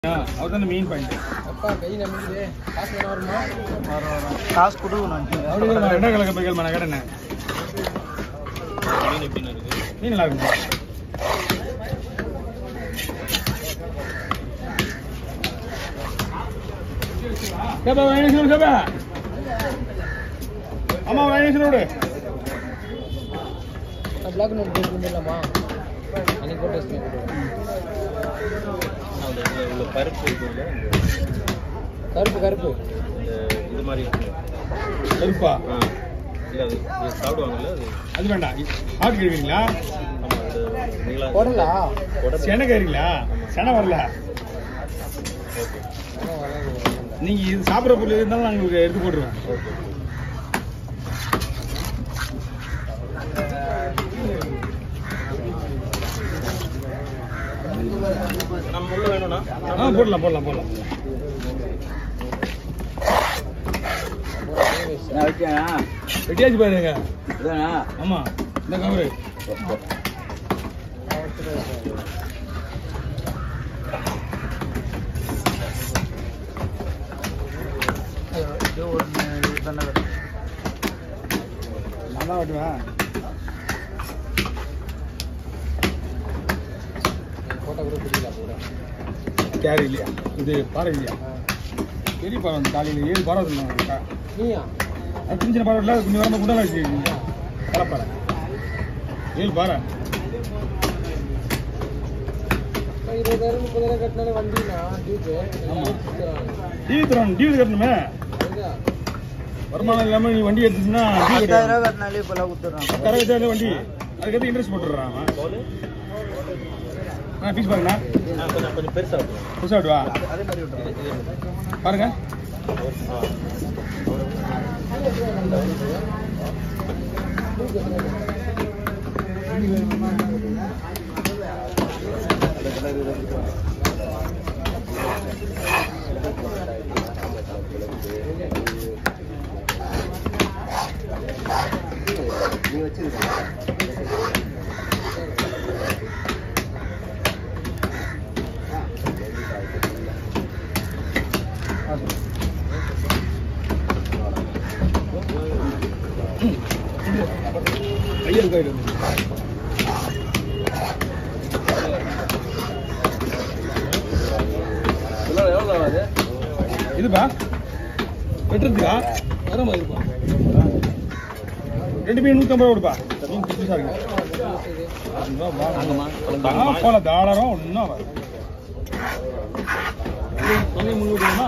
அவர் தானே main point அப்பா கை நம்பிக்குது காசு வேணா வருமா வரும் வரும் காசு கொடு நான் அப்படி நான் ரெண்டாம் கலக்க போய் கேள்வி நான் கேட்டேன் மீன் எப்படின்னு இருக்கு மீன் நல்லா இருக்கும் கேப்பா வாங்கி சொல்லு கேப்பா அம்மா வாங்கி சொல்லு பிளாக் நோட் போட்டு வந்துடலாமா அன்னைக்கு போட்டு வச்சுக்கேன் அந்த இதுல உள்ள பருப்பு இருக்குல்ல கருப்பு கருப்பு இந்த இது மாதிரி இருக்கு கருப்பா ஆ இல்லை அது இது சாப்பிடுவாங்கல்ல அது அது வேண்டாம் ஆட்டு கழுவீங்களா ஆமாம் அது நீங்களா குடலா குடல் செனை கறிங்களா செனை வரல ஓகே அதான் வராது. நீங்க இது சாப்பிட்ற பொருள் இருந்தாலும் நான் உங்களுக்கு எடுத்து போட்டுருவேன் ஓகே நம்ம உள்ள வேணும்னா ஆ போடலாம் போடலாம் போடலாம் வெட்டியாச்சு பாருங்க ஆமா இந்த கவரு இது ஒன்று இது தானே நல்லா வெட்டுவேன் போட்டோ கூட பிடிக்கல கூட கேரி இல்லையா இது பாறை இல்லையா பெரிய பாறை வந்து காலையில் ஏழு பாறை இருந்தாங்க நீயா அது சின்ன சின்ன பாறை இல்லை கொஞ்சம் வரம்ப குண்டலா வச்சு கலப்பாறை ஏழு பாறை அப்பா, இருபதாயிரம் முப்பதாயிரம் கட்டினாலே வண்டினா டியூக்கு ஆமா. கொடுத்துறாங்க டிவி தரணும் டிவி கட்டணுமே அதுதான் வருமானம் இல்லாமல் நீ வண்டி எடுத்துச்சுன்னா டிவி பத்தாயிரம் கட்டணும் ரூபா கட்டினாலே இப்போலாம் கொடுத்துட்றாங்க கரை வச்சாலே வண்டி அதுக்கேற்ற இன்ட்ரெஸ்ட் போட்டுடுறான் அவன் தோல் ஆ ஃபீஸ் பாருங்கண்ணா ஆ கொஞ்சம் கொஞ்சம் பெருசாக இருக்கும் புதுசாக விட்டுவா அதே மாதிரி விட்டுருங்க இதே மாதிரி பாருங்க ஆ கையில் கையில் இதெல்லாம் எவ்வளோ ஆகுது இதுப்பா வெட்டுறதுக்கா வர மாதிரி இருப்பா ரெண்டு மீன் நூற்றம்பது ரூபா கொடுப்பா மீன் புதுசாக இருக்கு வாங்கம்மா ஆ, போல தாளரம் ஒன்றும் வரும் தொகை முந்நூறு ரூபா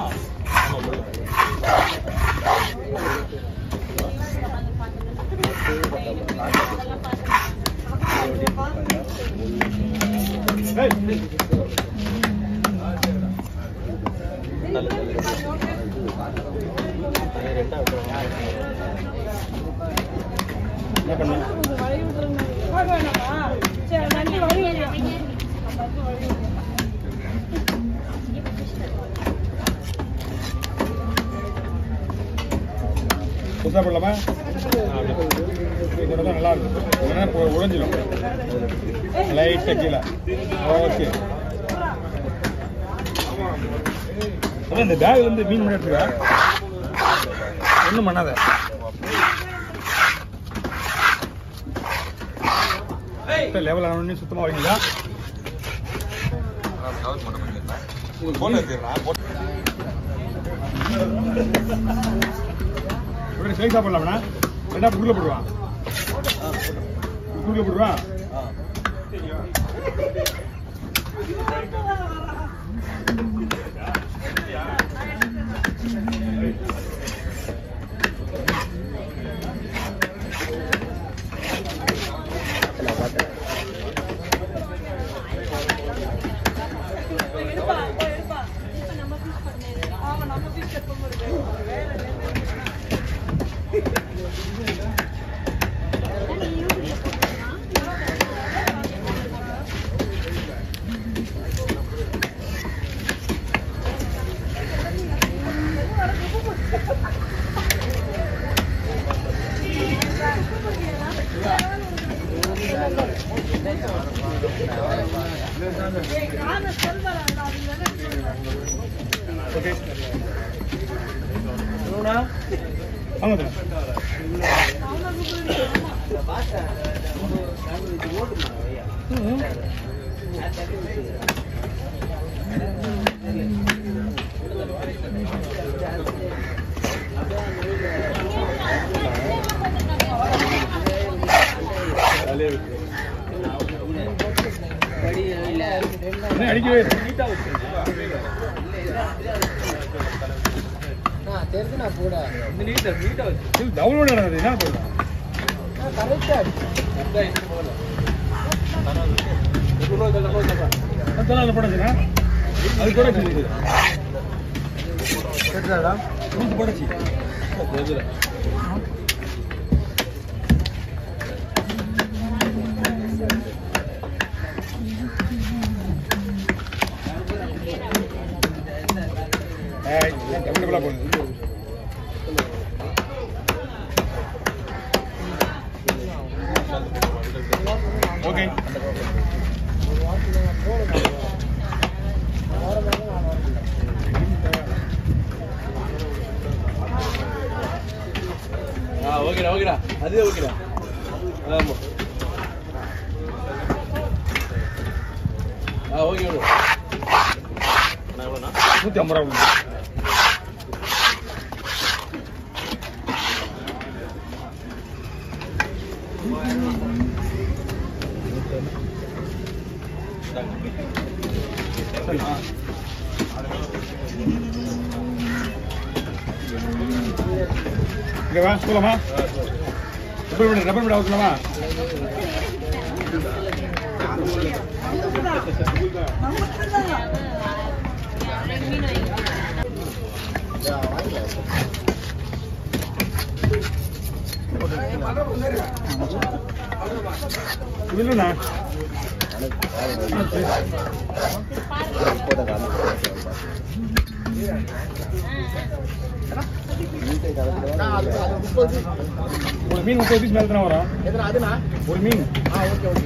என்ன பண்ண புதுசாக போடலாமா இதோட தான் நல்லா இருக்கும் இல்லைன்னா இப்போ உழைஞ்சிடும் லைட்டாக கீழே ஓகே அதான் இந்த பேக் வந்து மீன் பண்ணி எடுத்துக்க ஒன்றும் பண்ணாத லெவல் ஆனோடனே சுத்தமாக வைங்களா இப்படி சைஸாக போடலாம்ண்ணா ரெண்டா குள்ள போடுவான் குள்ள போடுவான் ஓகே வாங்க தல. என்ன அடிக்கவே இல்லை. நான் தெரிஞ்சுனா கூட இது டவுன்லோட் ஆனது என்ன போடுறேன் கரெக்டா அதெல்லாம் அதில் போடாதுண்ணா அது போடச்சு இது இது போடச்சு ஏய், ஏன் டபுள் டபுளா போடுது ஓகே ஆ ஓகேடா ஓகேடா அதுவே ஓகேடா ஆமா ஆ ஓகே ஓகே நான் எவ்வளோண்ணா நூற்றி ஐம்பது ரூபா கொடுங்க. சரிம்மா இங்க வா சொல்லலாமா ரப்பர் மீட் ரப்பர் மீட் அவசரமா இல்லைண்ணா ஒரு மீன் முப்பது பீஸ் மேலே தானே வரும் எதுனா அதுனா ஒரு மீன் ஆ ஓகே ஓகே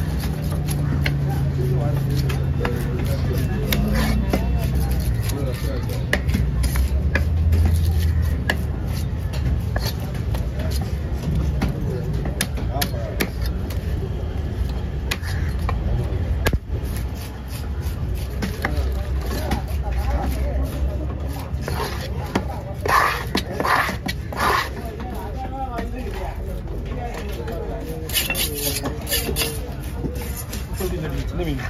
முப்பது பீஸ் இருக்கு, சின்ன மீன்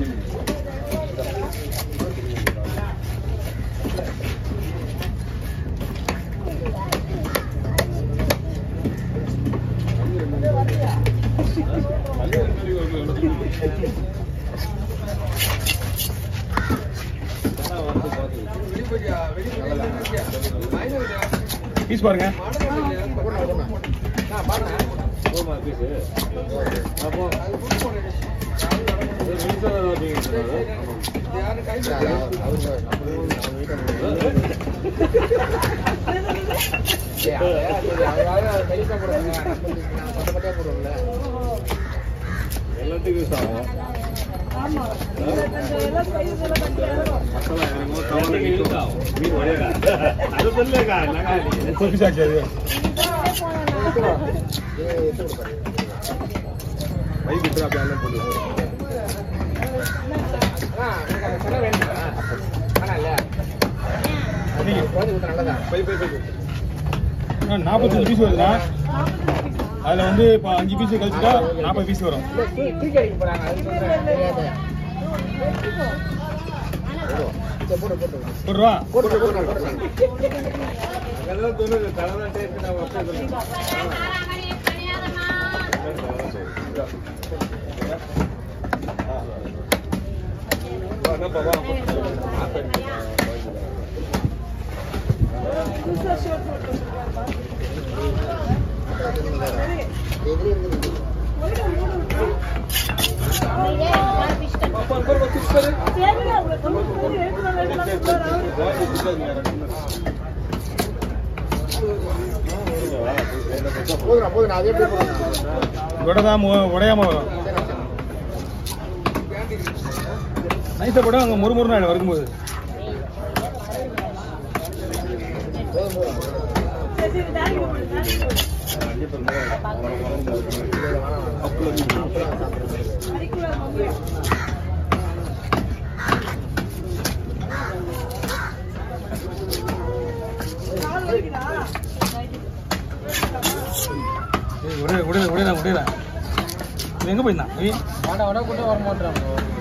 பீஸ் பாருங்க நான் பாருங்க போமா பீஸு அப்போ எல்லாத்துக்கும் யூஸ் ஆகும் மசாலா இறங்கும் தவணை நிற்கும் மீன் வரையடா அது சொல்லுங்க முப்பது பீஸ் ஆச்சு அது கை விட்டு அப்படியே எல்லாம் போடுவோம் பை பை பை நாற்பத்தஞ்சு பீஸ் வருதுண்ணா அதில் வந்து இப்போ அஞ்சு பீஸ் கழிச்சுட்டா நாற்பது பீஸ் வரும் ஒரு ரூபா அதெல்லாம் தோணுது தலைதான் டேஸ்ட் நான் அப்படியே சொல்லுங்க போதும் போதும் அதே எப்படி போதும் இதோட தான் மு- உடையாம வரும் நைஸாக போட அங்கே மொறு மொறுன்னு ஆகிடும் வரும்போது ஏய், விடு விடு விடுடா விடுடா இவன் எங்கே போயிருந்தான் ஏய், வாட வாட கூட வர மாட்டாங்க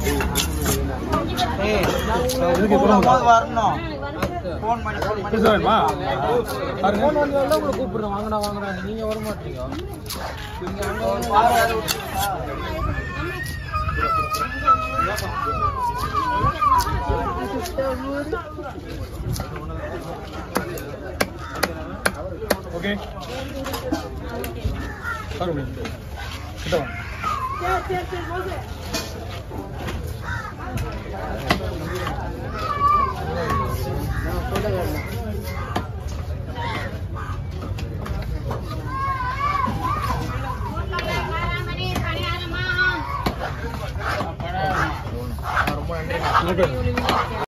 இதுக்கு போகிறோம் வரணும் புதுசா வேணுமா பாருங்க ஃபோன் வந்தாலும் உங்களை கூப்பிடுறேன் வாங்கடா வாங்கடா நீங்க வர மாட்டீங்க நீங்க அங்க வந்து ஓகே பாருங்க கிட்ட வாங்க ரொம்ப நன்றி உங்க பேர்